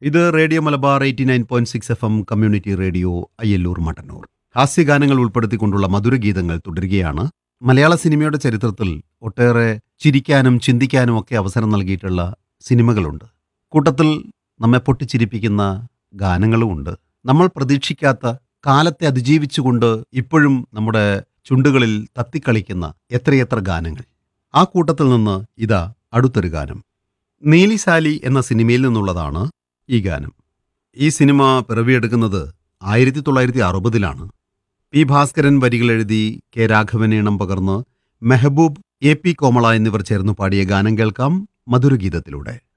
ഇത് radio Malabar eighty nine point six F M community radio Ayyallur Mattannur ഹാസ്യഗാനങ്ങൾ ഉൾപ്പെടുത്തിക്കൊണ്ടുള്ള മധുരഗീതങ്ങൾ തുടരുകയാണ് മലയാള സിനിമയുടെ ചരിത്രത്തിൽ ഒട്ടേറെ ചിരിക്കാനും ചിന്തിക്കാനും ഒക്കെ അവസരം നൽകിയിട്ടുള്ള സിനിമകളുണ്ട് കൂട്ടത്തിൽ നമ്മെ പൊട്ടിച്ചിരിപ്പിക്കുന്ന ഗാനങ്ങളുമുണ്ട് നമ്മൾ പ്രതീക്ഷിക്കാത്ത കാലത്തെ അതിജീവിച്ചുകൊണ്ട് ഇപ്പോഴും നമ്മുടെ ചുണ്ടുകളിൽ തത്തിക്കളിക്കുന്ന എത്രയെത്ര ഗാനങ്ങൾ ആ കൂട്ടത്തിൽ നിന്ന് ഇതാ അടുത്തൊരു ഗാനം നീലിസാലി എന്ന സിനിമയിൽ നിന്നുള്ളതാണ് ഈ ഗാനം ഈ സിനിമ പിറവിയെടുക്കുന്നത് ആയിരത്തി തൊള്ളായിരത്തി അറുപതിലാണ് പി ഭാസ്കരൻ വരികൾ എഴുതി കെ രാഘവൻ ഈണം പകർന്ന് മെഹബൂബ് എ പി കോമള എന്നിവർ ചേർന്ന് പാടിയ ഗാനം കേൾക്കാം മധുരഗീതത്തിലൂടെ